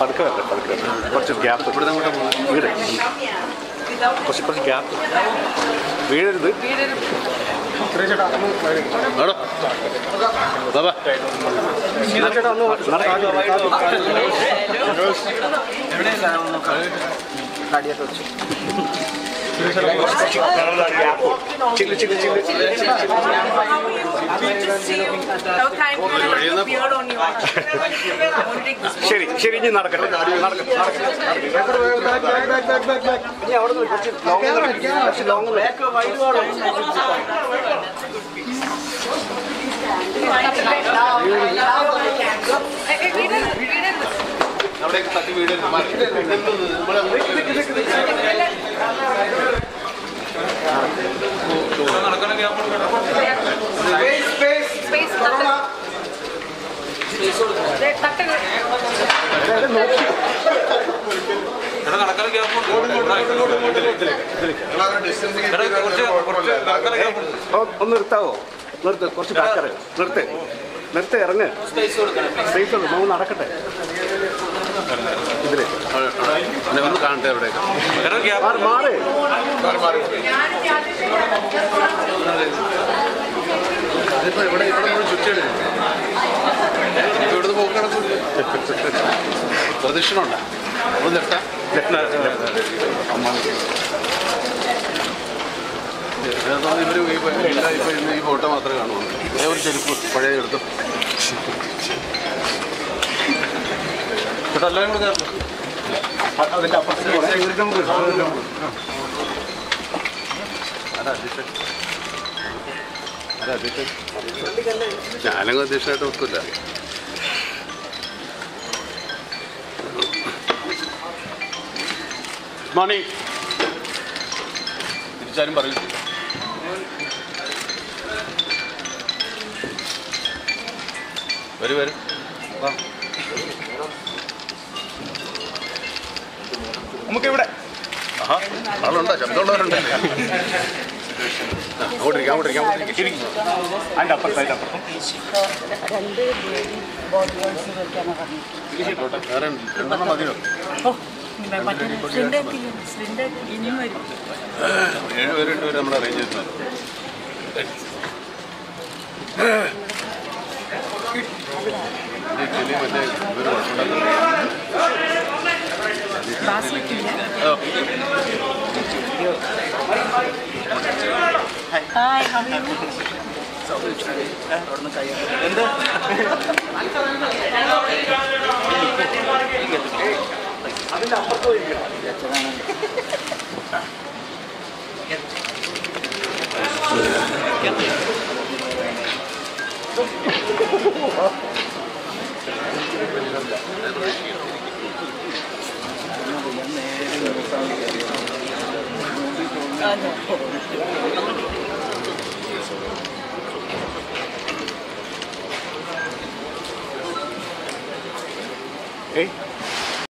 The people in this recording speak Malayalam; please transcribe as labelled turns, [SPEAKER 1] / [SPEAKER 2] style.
[SPEAKER 1] പതുക്കെ വരട്ടെ പതുക്കെ വരട്ടെ കുറച്ച് ഗ്യാപ്പ് ഇവിടെ വീട് കുറച്ച് കുറച്ച് ഗ്യാപ്പ് വീഴരുത് ആണോ? ബാബാ ചേട്ടാ ഒന്ന് ചില്ല് ചില്ല് ചില്ല്
[SPEAKER 2] No, thank you. I have a beard on you. I want to take this
[SPEAKER 1] ശരി ശരി ഇനി നടക്കട്ടെ നടക്കട്ടെ നടക്കട്ടെ ഇനി അവിടെ നിന്ന് കുറച്ച് ലോങ് കുറച്ച് long
[SPEAKER 2] Hey, hey, read it, read it. Space, തട്ട്. ദേ, തട്ട്.
[SPEAKER 3] എടാ നടക്കാൻ ഗ്യാപ്പ് കുറച്ച് കുറച്ച് നടക്കാൻ ഗ്യാപ്പ്
[SPEAKER 1] ഓ, ഒന്ന് നിർത്താവോ നിർത്ത് കുറച്ച് ബാക്കറ് നിർത്ത് നിർത്ത് ഇറങ്ങ് സ്പേസ് ഉള്ളു നമ്മൾ നടക്കട്ടെ ഇതില്
[SPEAKER 4] ഒന്ന് കാണട്ടെ അവിടെ
[SPEAKER 3] എടാ ഗ്യാപ്പ്
[SPEAKER 1] മാറ് മാറ്
[SPEAKER 4] ഇതിപ്പോ ഇവിടെ ഇവിടെ നമ്മൾ ചുറ്റിയിടും ഇവിടുന്ന് പോക്ക് നടക്കില്ല പ്രദക്ഷിണം ഉണ്ടോ ഒന്ന് നിർത്താം ഇവര് ഈ ഇല്ല ഇപ്പൊ ഇന്ന് ഈ ഫോട്ടോ മാത്രമേ കാണുള്ളൂ ഏ ഒരു ചെരുപ്പ് പഴയ എടുത്തു
[SPEAKER 3] ചേട്ടാ എല്ലാവരും കൂടെ ചേർത്ത്
[SPEAKER 1] അതിന്റെ അപ്പുറത്തേക്ക് പോണേ.
[SPEAKER 4] അതാ അധ്യക്ഷൻ അതാ അധ്യക്ഷൻ ഞാനങ്ങ് അധ്യക്ഷനായിട്ട് വെക്കില്ല മോർണിംഗ് തിരിച്ചാരും പറയില്ല വരൂ വരൂ വാ
[SPEAKER 1] നമുക്ക് ഇവിടെ
[SPEAKER 4] ആഹാ ആളുണ്ടോ ശബ്ദമുള്ളവരുണ്ട് അങ്ങോട്ടിരിക്കാം അങ്ങോട്ടിരിക്കാം അങ്ങോട്ടിരിക്കാം
[SPEAKER 1] അതിന്റെ അപ്പുറത്ത് അതിന്റെ അപ്പുറത്ത്
[SPEAKER 5] രണ്ട് ബേബി ബോഡി വാഷ് വെക്കാനാണ് പറഞ്ഞിരിക്കുന്നത്
[SPEAKER 4] വേറെ രണ്ടെണ്ണം മതിയോ
[SPEAKER 5] ഓ മറ്റേ സ്ലിൻഡർ സ്ലിൻഡർ ഇനിയും വരും
[SPEAKER 4] ഏഴ് പേരുണ്ട് പേര് നമ്മൾ അറേഞ്ച് ചെയ്തിട്ടുണ്ട് ഇത് ചെലി മറ്റേ ഇവര് കുഴപ്പമുണ്ടാക്കുന്നില്ല.
[SPEAKER 5] ബാസ്മതിയില്ല
[SPEAKER 4] ഓ,
[SPEAKER 5] ഹായ് ഹൗ യു
[SPEAKER 1] ഏയ്